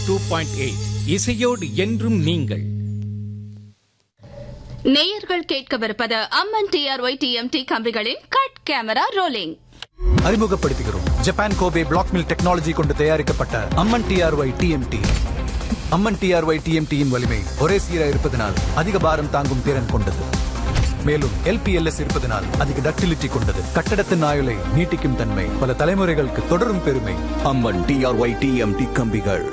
Two point eight இசையோடு என்றும் நீங்கள் நேயர்கள் கேட்கவிருப்பது அம்மன் டிஆர்ஒய் டிஎம்டி கம்பிகளின் கட் கேமரா ரோலிங் அறிமுகப்படுத்துகிறோம் Japan Kobe block mill technology கொண்டு தயாரிக்கப்பட்ட Amman TRY TMT Amman TRY டிஎம்டியின் வலிமை ஒரே சீரா இருப்பதனால் அதிக பாரம் தாங்கும் திறன் கொண்டது மேலும் எல்பிஎல்எஸ் இருப்பதனால் அதிக டக்டிலிட்டி கொண்டது கட்டடத்தின் ஆயுளை நீட்டிக்கும் தன்மை பல தலைமுறைகளுக்கு தொடரும் பெருமை அம்மன் டிஆர்ஒய் டிஎம்டி கம்பிகள்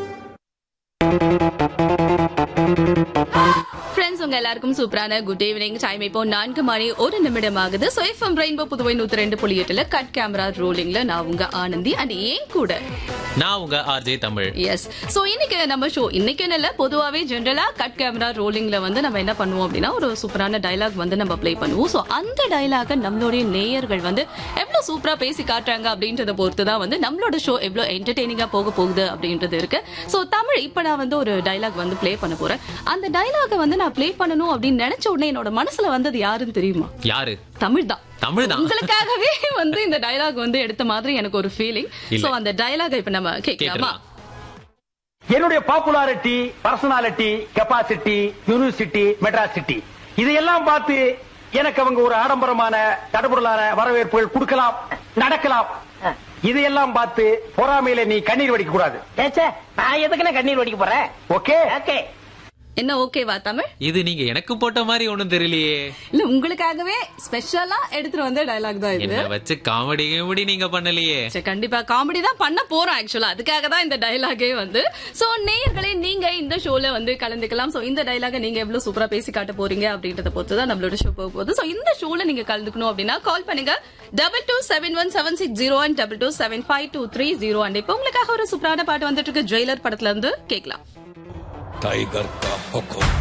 ஃப்ரெண்ட்ஸ் உங்க எல்லாருக்கும் சூப்பரான குட் ஈவினிங் டைம் இப்போ நான்கு மணி ஒரு நிமிடம் ஆகுது ஸோ எஃப்எம் ரெயின்போ புதுவை நூத்தி ரெண்டு புள்ளி எட்டுல கட் கேமரா ரோலிங்ல நான் உங்க ஆனந்தி அண்ட் ஏன் கூட நான் உங்க ஆர்ஜே தமிழ் எஸ் சோ இன்னைக்கு நம்ம ஷோ இன்னைக்கு இல்ல பொதுவாவே ஜென்ரலா கட் கேமரா ரோலிங்ல வந்து நம்ம என்ன பண்ணுவோம் அப்படின்னா ஒரு சூப்பரான டயலாக் வந்து நம்ம ப்ளே பண்ணுவோம் சோ அந்த டயலாக நம்மளுடைய நேயர்கள் வந்து எவ்வளவு சூப்பரா பேசி காட்டுறாங்க அப்படின்றத பொறுத்து தான் வந்து நம்மளோட ஷோ எவ்வளவு என்டர்டெய்னிங்கா போக போகுது அப்படின்றது இருக்கு சோ தமிழ் இப்ப நான் வந்து ஒரு டயலாக் வந்து ப்ளே பண்ண போறேன் அந்த டயலாக வந்து நான் ப்ளே பண்ணணும் அப்படின்னு நினைச்ச உடனே என்னோட மனசுல வந்தது யாருன்னு தெரியுமா யாரு தமிழ் தான் தமிழ் தான் உங்களுக்காகவே வந்து இந்த டயலாக் வந்து எடுத்த மாதிரி எனக்கு ஒரு ஃபீலிங் இல்ல. சோ அந்த டயலாக் இப்ப நம்ம கேட்கலாமா கேட்கலாம் என்னுடைய popularity personality capacity university Madras city இதையெல்லாம் பார்த்து எனக்கு அவங்க ஒரு ஆடம்பரமான தடபுடலான வரவேற்புகள் கொடுக்கலாம் நடக்கலாம் இதையெல்லாம் பார்த்து பொறாமையில நீ கண்ணீர் வடிக்க கூடாது ஏச்சே நான் எதுக்குன்னு கண்ணீர் வடிக்க போறேன் ஓகே ஓகே என்ன ஓகேவா தமிழ் இது நீங்க எனக்கு போட்ட மாதிரி ஒண்ணும் தெரியலையே இல்ல உங்களுக்காகவே ஸ்பெஷலா எடுத்துட்டு வந்த டயலாக் தான் இது என்ன வச்சு காமெடி கிமெடி நீங்க பண்ணலையே சரி, கண்டிப்பா காமெடி தான் பண்ண போறோம் ஆக்சுவலா அதுக்காக தான் இந்த டயலாகே வந்து சோ நேயர்களே நீங்க இந்த ஷோல வந்து கலந்துக்கலாம் சோ இந்த டயலாக நீங்க எவ்வளவு சூப்பரா பேசி காட்ட போறீங்க அப்படின்றத பொறுத்து தான் நம்மளோட ஷோ போக போகுது சோ இந்த ஷோல நீங்க கலந்துக்கணும் அப்படின்னா கால் பண்ணுங்க double two seven one seven six zero and double two seven five two three zero and இப்போ உங்களுக்காக ஒரு சூப்பரான பாட்டு வந்துட்டு இருக்கு ஜெயிலர் படத்துல இருந்து கேட்கலாம் டைகர் கா